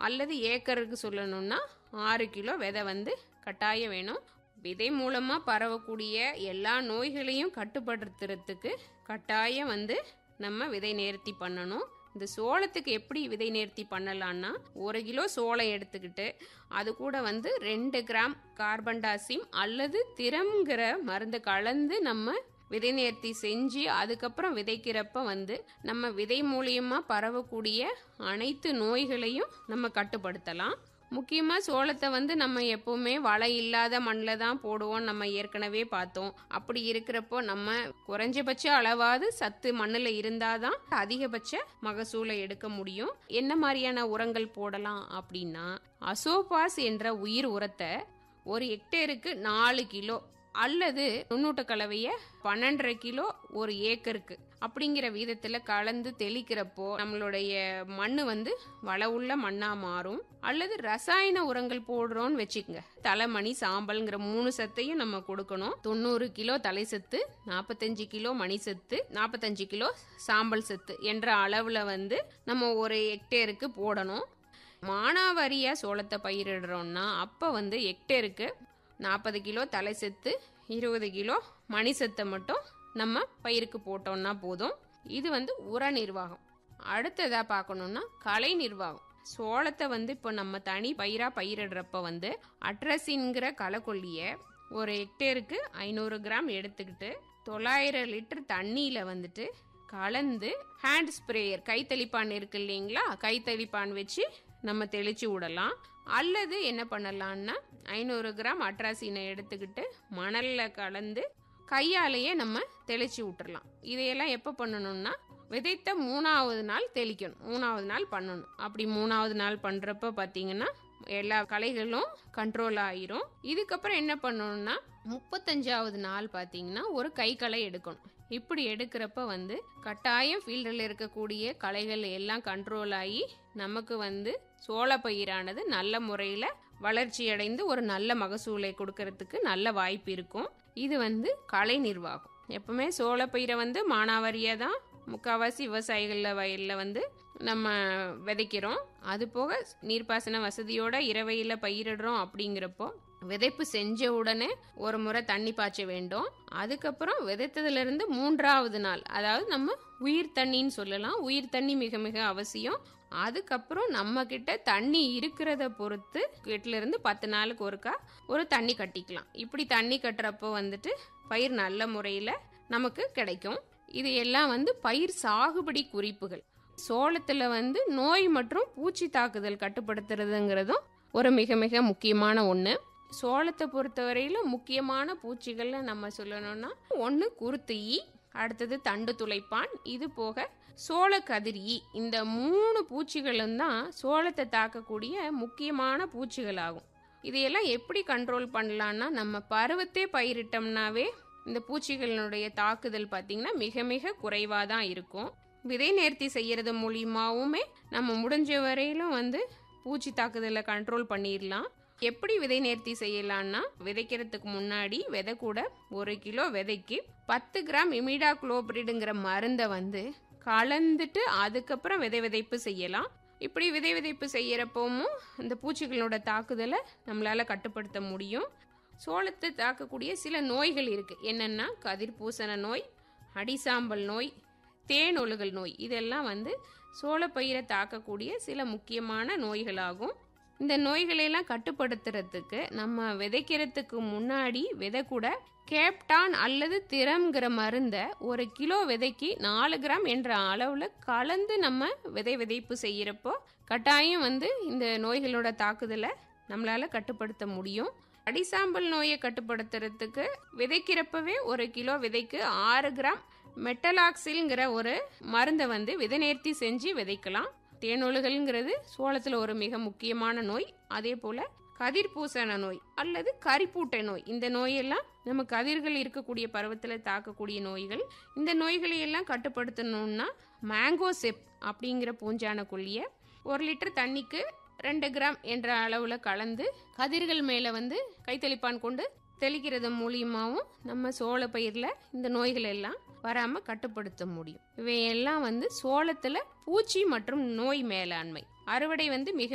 அல்லது ஏக்கருக்கு சொல்லணும்னா ஆறு கிலோ விதை வந்து கட்டாயம் வேணும் விதை மூலமாக பரவக்கூடிய எல்லா நோய்களையும் கட்டுப்படுத்துறதுக்கு கட்டாயம் வந்து நம்ம விதை நேர்த்தி பண்ணணும் இந்த சோளத்துக்கு எப்படி விதை நேர்த்தி பண்ணலான்னா ஒரு கிலோ சோளம் எடுத்துக்கிட்டு அது கூட வந்து ரெண்டு கிராம் கார்பன் டாசிம் அல்லது திறம்ங்கிற மருந்து கலந்து நம்ம விதை நேர்த்தி செஞ்சு அதுக்கப்புறம் விதைக்கிறப்ப வந்து நம்ம விதை மூலியமா பரவக்கூடிய அனைத்து நோய்களையும் நம்ம கட்டுப்படுத்தலாம் முக்கியமாக சோளத்தை வந்து நம்ம எப்போவுமே வளம் இல்லாத மண்ணில் தான் போடுவோம் நம்ம ஏற்கனவே பார்த்தோம் அப்படி இருக்கிறப்போ நம்ம குறைஞ்சபட்ச அளவாவது சத்து மண்ணில் இருந்தால் தான் அதிகபட்ச மகசூலை எடுக்க முடியும் என்ன மாதிரியான உரங்கள் போடலாம் அப்படின்னா அசோபாஸ் என்ற உயிர் உரத்தை ஒரு ஹெக்டேருக்கு நாலு கிலோ அல்லது நுண்ணூட்ட கலவைய பன்னெண்டரை கிலோ ஒரு ஏக்கருக்கு அப்படிங்கிற விதத்துல கலந்து தெளிக்கிறப்போ நம்மளுடைய மண்ணு வந்து வளவுள்ள மண்ணா மாறும் அல்லது ரசாயன உரங்கள் போடுறோம்னு வச்சுக்கோங்க தலைமணி சாம்பல்ங்கிற மூணு சத்தையும் நம்ம கொடுக்கணும் தொண்ணூறு கிலோ தலை சத்து நாற்பத்தஞ்சு கிலோ மணி சத்து நாற்பத்தஞ்சு கிலோ சாம்பல் சத்து என்ற அளவுல வந்து நம்ம ஒரு ஹெக்டேருக்கு போடணும் மானாவாரியா சோளத்தை பயிரிடுறோம்னா அப்ப வந்து ஹெக்டேருக்கு நாற்பது கிலோ தலை செத்து இருபது கிலோ மணி செத்தை மட்டும் நம்ம பயிருக்கு போட்டோம்னா போதும் இது வந்து உர நிர்வாகம் அடுத்ததா பார்க்கணும்னா கலை நிர்வாகம் சோளத்தை வந்து இப்போ நம்ம தனி பயிரா பயிரிடுறப்ப வந்து அட்ரஸின்கிற களைக்கொல்லிய ஒரு ஹெக்டேருக்கு ஐநூறு கிராம் எடுத்துக்கிட்டு தொள்ளாயிரம் லிட்டர் தண்ணியில வந்துட்டு கலந்து ஹேண்ட் ஸ்ப்ரேயர் கைத்தளிப்பான் இருக்கு இல்லைங்களா கைத்தளிப்பான் வச்சு நம்ம தெளிச்சு விடலாம் அல்லது என்ன பண்ணலாம்னா ஐநூறு கிராம் அட்ராசினை எடுத்துக்கிட்டு மணல்ல கலந்து கையாலேயே நம்ம தெளிச்சு விட்டுறலாம் இதையெல்லாம் எப்போ பண்ணணும்னா விதைத்த மூணாவது நாள் தெளிக்கணும் மூணாவது நாள் பண்ணணும் அப்படி மூணாவது நாள் பண்றப்ப பார்த்தீங்கன்னா எல்லா களைகளும் கண்ட்ரோல் ஆயிரும் இதுக்கப்புறம் என்ன பண்ணணும்னா முப்பத்தஞ்சாவது நாள் பார்த்தீங்கன்னா ஒரு கை களை எடுக்கணும் இப்படி எடுக்கிறப்ப வந்து கட்டாயம் ஃபீல்டில் இருக்கக்கூடிய களைகள் எல்லாம் கண்ட்ரோல் ஆகி நமக்கு வந்து சோளப்பயிரானது நல்ல முறையில் வளர்ச்சி அடைந்து ஒரு நல்ல மகசூலை கொடுக்கறதுக்கு நல்ல வாய்ப்பு இருக்கும் இது வந்து கலை நிர்வாகம் எப்பவுமே சோளப்பயிரை வந்து மானாவாரியாக தான் முக்கால்வாசி விவசாயிகளில் வயலில் வந்து நம்ம விதைக்கிறோம் அது போக நீர்ப்பாசன வசதியோட இரவையில் பயிரிடுறோம் அப்படிங்கிறப்போ விதைப்பு செஞ்ச உடனே ஒரு முறை தண்ணி பாய்ச்ச வேண்டும் அதுக்கப்புறம் விதைத்ததுல இருந்து மூன்றாவது நாள் அதாவது நம்ம உயிர் தண்ணின்னு சொல்லலாம் உயிர் தண்ணி மிக மிக அவசியம் அதுக்கப்புறம் நம்ம கிட்ட தண்ணி இருக்கிறத பொறுத்து எட்டுல இருந்து பத்து நாளுக்கு ஒருக்கா ஒரு தண்ணி கட்டிக்கலாம் இப்படி தண்ணி கட்டுறப்போ வந்துட்டு பயிர் நல்ல முறையில் நமக்கு கிடைக்கும் இது எல்லாம் வந்து பயிர் சாகுபடி குறிப்புகள் சோளத்துல வந்து நோய் மற்றும் பூச்சி தாக்குதல் கட்டுப்படுத்துறதுங்கிறதும் ஒரு மிக மிக முக்கியமான ஒன்று சோளத்தை பொறுத்தவரையில முக்கியமான பூச்சிகள்ல நம்ம சொல்லணும்னா ஒன்று குருத்து ஈ அடுத்தது தண்டு துளைப்பான் இது போக சோள கதிர் ஈ இந்த மூணு பூச்சிகளும் தான் சோளத்தை தாக்கக்கூடிய முக்கியமான பூச்சிகள் ஆகும் இதையெல்லாம் எப்படி கண்ட்ரோல் பண்ணலான்னா நம்ம பருவத்தே பயிரிட்டோம்னாவே இந்த பூச்சிகளினுடைய தாக்குதல் பார்த்தீங்கன்னா மிக மிக குறைவாக தான் இருக்கும் விதை நேர்த்தி செய்யறது மூலியமாவுமே நம்ம முடிஞ்ச வரையிலும் வந்து பூச்சி தாக்குதலை கண்ட்ரோல் பண்ணிடலாம் எப்படி விதை நேர்த்தி செய்யலாம்னா விதைக்கிறதுக்கு முன்னாடி விதை கூட ஒரு கிலோ விதைக்கு பத்து கிராம் இமிடா குளோபிரிடுங்கிற மருந்தை வந்து கலந்துட்டு அதுக்கப்புறம் விதை விதைப்பு செய்யலாம் இப்படி விதை விதைப்பு செய்யறப்பவும் இந்த பூச்சிகளோட தாக்குதலை நம்மளால கட்டுப்படுத்த முடியும் சோளத்தை தாக்கக்கூடிய சில நோய்கள் இருக்கு என்னன்னா கதிர்பூசண நோய் அடிசாம்பல் நோய் தேனொழுகல் நோய் இதெல்லாம் வந்து சோளப்பயிரை தாக்கக்கூடிய சில முக்கியமான நோய்களாகும் இந்த நோய்களையெல்லாம் கட்டுப்படுத்துறதுக்கு நம்ம விதைக்கிறதுக்கு முன்னாடி விதை கூட கேப்டான் அல்லது திறம்ங்கிற மருந்தை ஒரு கிலோ விதைக்கு நாலு கிராம் என்ற அளவில் கலந்து நம்ம விதை விதைப்பு செய்யறப்போ கட்டாயம் வந்து இந்த நோய்களோட தாக்குதலை நம்மளால கட்டுப்படுத்த முடியும் அடிசாம்பல் நோயை கட்டுப்படுத்துறதுக்கு விதைக்கிறப்பவே ஒரு கிலோ விதைக்கு ஆறு கிராம் மெட்டலாக்சில்ங்கிற ஒரு மருந்தை வந்து விதை நேர்த்தி செஞ்சு விதைக்கலாம் தேனொழுகல்ங்கிறது சோளத்தில் ஒரு மிக முக்கியமான நோய் அதே போல கதிர்பூசண நோய் அல்லது கரிப்பூட்டை நோய் இந்த நோயெல்லாம் நம்ம கதிர்கள் இருக்கக்கூடிய பருவத்தில் தாக்கக்கூடிய நோய்கள் இந்த நோய்களை எல்லாம் கட்டுப்படுத்தணும்னா மேங்கோ செப் அப்படிங்கிற பூஞ்சான கொல்லிய ஒரு லிட்டர் தண்ணிக்கு ரெண்டு கிராம் என்ற அளவில் கலந்து கதிர்கள் மேலே வந்து கைத்தளிப்பான் கொண்டு தெளிக்கிறது மூலியமாகவும் நம்ம சோள பயிரில் இந்த நோய்கள் எல்லாம் வராமல் கட்டுப்படுத்த முடியும் இவையெல்லாம் வந்து சோளத்தில் பூச்சி மற்றும் நோய் மேலாண்மை அறுவடை வந்து மிக